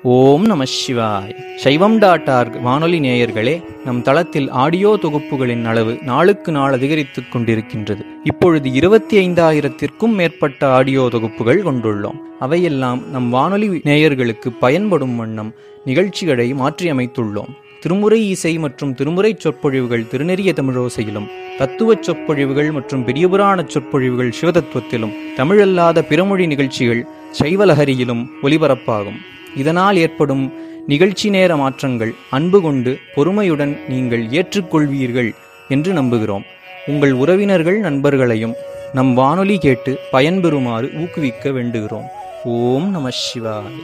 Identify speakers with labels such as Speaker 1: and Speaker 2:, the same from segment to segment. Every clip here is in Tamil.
Speaker 1: ஓம் நம சிவாய் சைவம் டாட் ஆர்க் வானொலி நேயர்களே நம் தளத்தில் ஆடியோ தொகுப்புகளின் அளவு நாளுக்கு நாள் அதிகரித்துக் கொண்டிருக்கின்றது இப்பொழுது இருபத்தி ஐந்தாயிரத்திற்கும் மேற்பட்ட ஆடியோ தொகுப்புகள் கொண்டுள்ளோம் அவையெல்லாம் நம் வானொலி நேயர்களுக்கு பயன்படும் வண்ணம் நிகழ்ச்சிகளை மாற்றியமைத்துள்ளோம் திருமுறை இசை மற்றும் திருமுறை சொற்பொழிவுகள் திருநெறிய தமிழோசையிலும் தத்துவச் சொற்பொழிவுகள் மற்றும் பெரியபுராண சொற்பொழிவுகள் சிவதத்துவத்திலும் தமிழல்லாத பிறமொழி நிகழ்ச்சிகள் சைவலஹரியிலும் ஒலிபரப்பாகும் இதனால் ஏற்படும் நிகழ்ச்சி நேர மாற்றங்கள் அன்பு கொண்டு பொறுமையுடன் நீங்கள் ஏற்றுக்கொள்வீர்கள் என்று நம்புகிறோம் உங்கள் உறவினர்கள் நண்பர்களையும் நம் வானொலி கேட்டு பயன்பெறுமாறு ஊக்குவிக்க வேண்டுகிறோம் ஓம் நம சிவாய்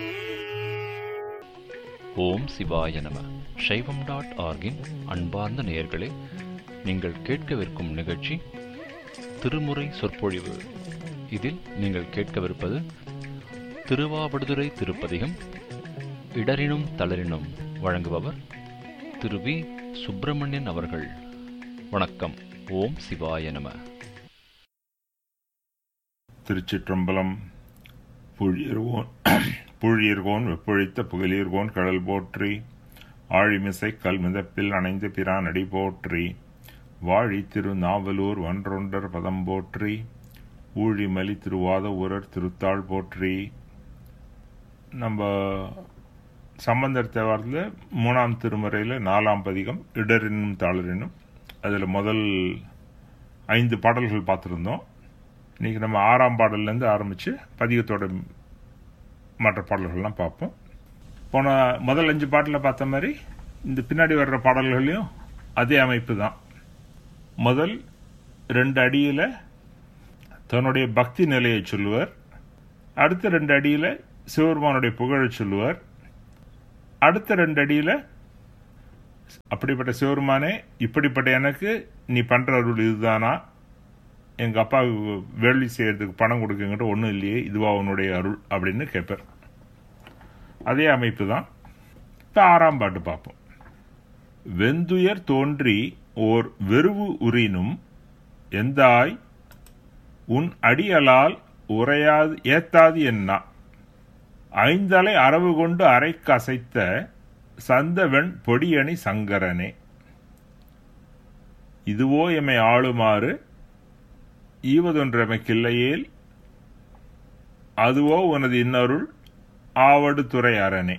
Speaker 2: ஓம் சிவாய நம சைவம் டாட் ஆர்கின் அன்பார்ந்த நேயர்களே நீங்கள் கேட்கவிருக்கும் நிகழ்ச்சி திருமுறை சொற்பொழிவு இதில் நீங்கள் கேட்கவிருப்பது திருவாவடுதுறை திருப்பதிகம் இடரினும் தளரினும் வழங்குபவர் திரு வி சுப்பிரமணியன் அவர்கள் வணக்கம் ஓம் சிவாய நம
Speaker 3: திருச்சிற்றம்பலம் புழியர்கோன் புழியர்கோன் வெப்பொழித்த புகழீர்கோன் கடல் போற்றி ஆழிமிசை கல் மிதப்பில் அணைந்து பிரான் அடி போற்றி வாழி திரு நாவலூர் ஒன்றொண்டர் பதம் போற்றி ஊழிமலி திருவாத ஊரர் திருத்தாள் போற்றி நம்ம சம்பந்தர் தேவாரத்தில் மூணாம் திருமுறையில் நாலாம் பதிகம் இடரினும் தாளரினும் அதில் முதல் ஐந்து பாடல்கள் பார்த்துருந்தோம் இன்னைக்கு நம்ம ஆறாம் பாடல்லேருந்து ஆரம்பித்து பதிகத்தோட மற்ற பாடல்கள்லாம் பார்ப்போம் போன முதல் அஞ்சு பாட்டில் பார்த்த மாதிரி இந்த பின்னாடி வர்ற பாடல்களையும் அதே அமைப்பு தான் முதல் ரெண்டு அடியில் தன்னுடைய பக்தி நிலையை சொல்லுவார் அடுத்த ரெண்டு அடியில் சிவபெருமானுடைய புகழை சொல்லுவார் அடுத்த ரெண்டு அடியில் அப்படிப்பட்ட சிவருமானே இப்படிப்பட்ட எனக்கு நீ பண்ற அருள் இதுதானா எங்க அப்பாவுக்கு வேள்வி செய்யறதுக்கு பணம் கொடுக்குங்கிட்ட ஒன்றும் இல்லையே இதுவா உன்னுடைய அருள் அப்படின்னு கேட்பார் அதே அமைப்பு தான் இப்போ ஆறாம் பாட்டு பார்ப்போம் வெந்துயர் தோன்றி ஓர் வெறுவு உறினும் எந்தாய் உன் அடியலால் உரையாது ஏத்தாது என்ன ஐந்தலை அரவு கொண்டு அரைக்கு அசைத்த சந்தவெண் பொடியணி சங்கரனே இதுவோ எமை ஆளுமாறு ஈவதொன்றமைக்கில்லையேல் அதுவோ உனது இன்னருள் ஆவடு துறை அரணே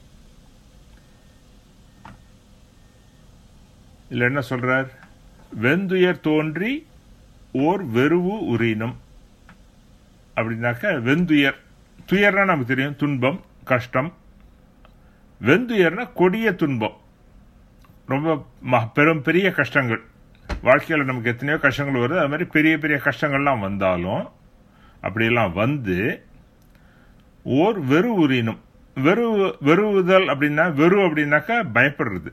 Speaker 3: இல்ல என்ன சொல்றார் வெந்துயர் தோன்றி ஓர் வெறுவு உரினும் அப்படின்னாக்க வெந்துயர் துயர்னா நமக்கு தெரியும் துன்பம் கஷ்டம் வெந்துயர்னா கொடிய துன்பம் ரொம்ப ம- பெரும் பெரிய கஷ்டங்கள் வாழ்க்கையில் நமக்கு எத்தனையோ கஷ்டங்கள் வருது அது மாதிரி பெரிய பெரிய கஷ்டங்கள்லாம் வந்தாலும் அப்படியெல்லாம் வந்து ஓர் வெறு உரினும் வெறு வெறுவுதல் அப்படின்னா வெறு அப்படின்னாக்கா பயப்படுறது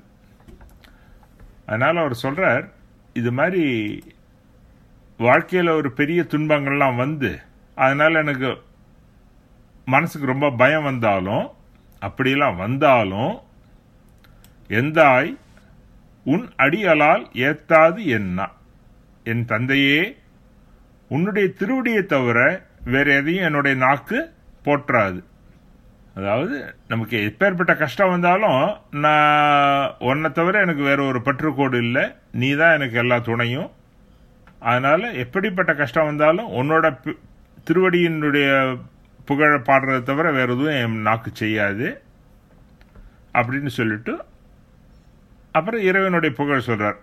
Speaker 3: அதனால அவர் சொல்றார் இது மாதிரி வாழ்க்கையில் ஒரு பெரிய துன்பங்கள்லாம் வந்து அதனால எனக்கு மனசுக்கு ரொம்ப பயம் வந்தாலும் அப்படியெல்லாம் வந்தாலும் எந்தாய் உன் அடியலால் ஏத்தாது என்ன என் தந்தையே உன்னுடைய திருவடியை தவிர வேற எதையும் என்னுடைய நாக்கு போற்றாது அதாவது நமக்கு எப்பேற்பட்ட கஷ்டம் வந்தாலும் நான் உன்னை தவிர எனக்கு வேற ஒரு பற்றுக்கோடு இல்லை நீ தான் எனக்கு எல்லா துணையும் அதனால எப்படிப்பட்ட கஷ்டம் வந்தாலும் உன்னோட பி- திருவடியினுடைய புகழ பாடுறதை தவிர வேற எதுவும் என் நாக்கு செய்யாது அப்படின்னு சொல்லிட்டு அப்புறம் இறைவனுடைய புகழ் சொல்றார்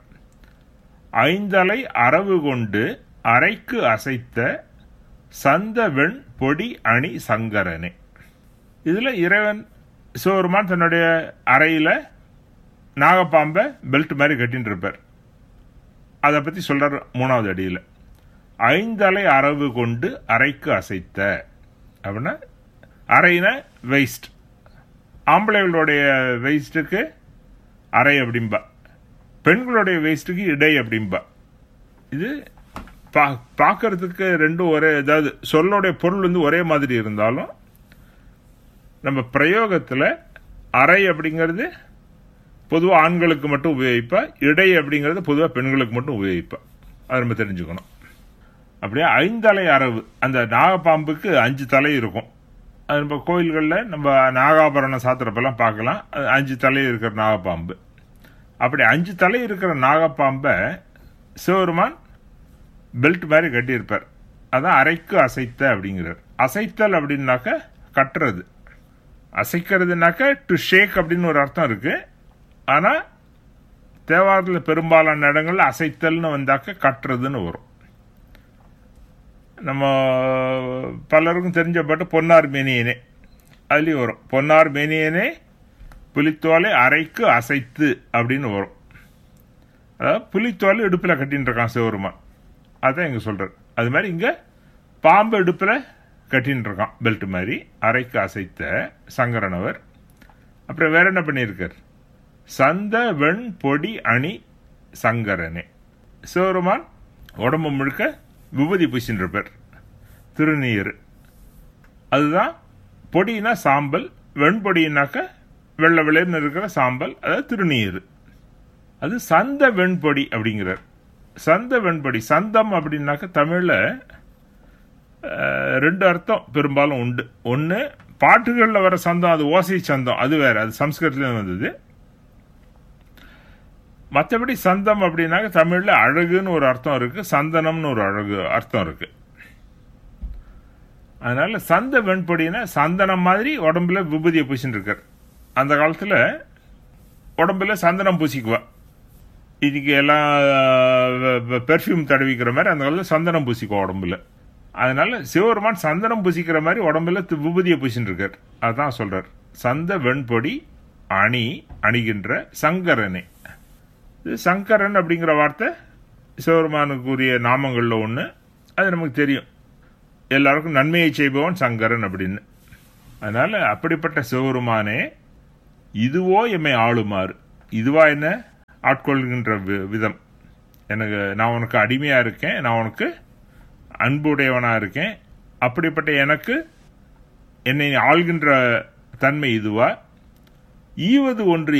Speaker 3: ஐந்தலை அரவு கொண்டு அரைக்கு அசைத்த சந்த வெண் பொடி அணி சங்கரனே இதுல இறைவன் சிவபெருமான் தன்னுடைய அறையில நாகப்பாம்பை பெல்ட் மாதிரி கட்டின்னு இருப்பார் அதை பத்தி சொல்றார் மூணாவது அடியில ஐந்தலை அரவு கொண்டு அரைக்கு அசைத்த அப்படின்னா அரைனா வெயிஸ்ட் ஆம்பளைகளுடைய வெயிஸ்ட்டுக்கு அரை அப்படிம்பா பெண்களுடைய வேஸ்ட்டுக்கு இடை அப்படிம்பா இது பா பார்க்கறதுக்கு ரெண்டும் ஒரே அதாவது சொல்லோடைய பொருள் வந்து ஒரே மாதிரி இருந்தாலும் நம்ம பிரயோகத்தில் அறை அப்படிங்கிறது பொதுவாக ஆண்களுக்கு மட்டும் உபயோகிப்பா இடை அப்படிங்கிறது பொதுவாக பெண்களுக்கு மட்டும் உபயோகிப்பா அதை நம்ம தெரிஞ்சுக்கணும் அப்படியே ஐந்தலை அரவு அந்த நாகப்பாம்புக்கு அஞ்சு தலை இருக்கும் அது நம்ம கோயில்களில் நம்ம நாகாபரணம் சாத்திரப்பெல்லாம் பார்க்கலாம் அது அஞ்சு தலை இருக்கிற நாகப்பாம்பு அப்படி அஞ்சு தலை இருக்கிற நாகப்பாம்பை சிவருமான் பெல்ட் மாதிரி கட்டியிருப்பார் அதான் அரைக்கு அசைத்த அப்படிங்கிறார் அசைத்தல் அப்படின்னாக்க கட்டுறது அசைக்கிறதுனாக்க டு ஷேக் அப்படின்னு ஒரு அர்த்தம் இருக்கு ஆனால் தேவாரத்தில் பெரும்பாலான இடங்கள்ல அசைத்தல்னு வந்தாக்க கட்டுறதுன்னு வரும் நம்ம பலருக்கும் தெரிஞ்ச பாட்டு பொன்னார் மேனியனே அதுலேயும் வரும் பொன்னார் மேனியனே புலித்தோலை அரைக்கு அசைத்து அப்படின்னு வரும் அதாவது புலித்தோலை இடுப்பில் கட்டின்னு இருக்கான் சிவருமான் அதான் இங்கே சொல்கிறார் அது மாதிரி இங்கே பாம்பு இடுப்பில் கட்டின்னு இருக்கான் பெல்ட் மாதிரி அரைக்கு அசைத்த சங்கரனவர் அப்புறம் வேற என்ன பண்ணியிருக்கார் சந்த வெண் பொடி அணி சங்கரனே சிவருமான் உடம்பு முழுக்க விபூதி பூசின்னு இருப்பார் திருநீர் அதுதான் பொடினா சாம்பல் வெண்பொடினாக்க வெள்ளை வெள்ளைன்னு இருக்கிற சாம்பல் அதாவது திருநீர் அது சந்த வெண்பொடி அப்படிங்கிறார் சந்த வெண்பொடி சந்தம் அப்படின்னாக்க தமிழில் ரெண்டு அர்த்தம் பெரும்பாலும் உண்டு ஒன்று பாட்டுகளில் வர சந்தம் அது ஓசை சந்தம் அது வேற அது சம்ஸ்கிருதத்துல வந்தது மற்றபடி சந்தம் அப்படின்னாக்க தமிழில் அழகுன்னு ஒரு அர்த்தம் இருக்கு சந்தனம்னு ஒரு அழகு அர்த்தம் இருக்கு அதனால சந்த வெண்பொடினா சந்தனம் மாதிரி உடம்புல விபூதியை பூசின்னு இருக்கார் அந்த காலத்தில் உடம்புல சந்தனம் பூசிக்குவா இன்னைக்கு எல்லாம் பெர்ஃப்யூம் தடவிக்கிற மாதிரி அந்த காலத்தில் சந்தனம் பூசிக்குவா உடம்புல அதனால சிவபெருமான் சந்தனம் பூசிக்கிற மாதிரி உடம்புல விபூதியை பூசின்னு இருக்கார் அதான் சொல்றார் சந்த வெண்பொடி அணி அணிகின்ற சங்கரனே இது சங்கரன் அப்படிங்கிற வார்த்தை சிவபெருமானுக்குரிய நாமங்களில் ஒன்று அது நமக்கு தெரியும் எல்லாருக்கும் நன்மையை செய்பவன் சங்கரன் அப்படின்னு அதனால அப்படிப்பட்ட சிவபெருமானே இதுவோ எம்மை ஆளுமாறு இதுவா என்ன ஆட்கொள்கின்ற விதம் எனக்கு நான் உனக்கு அடிமையா இருக்கேன் நான் உனக்கு அன்புடையவனா இருக்கேன் அப்படிப்பட்ட எனக்கு என்னை ஆள்கின்ற தன்மை இதுவா ஈவது ஒன்று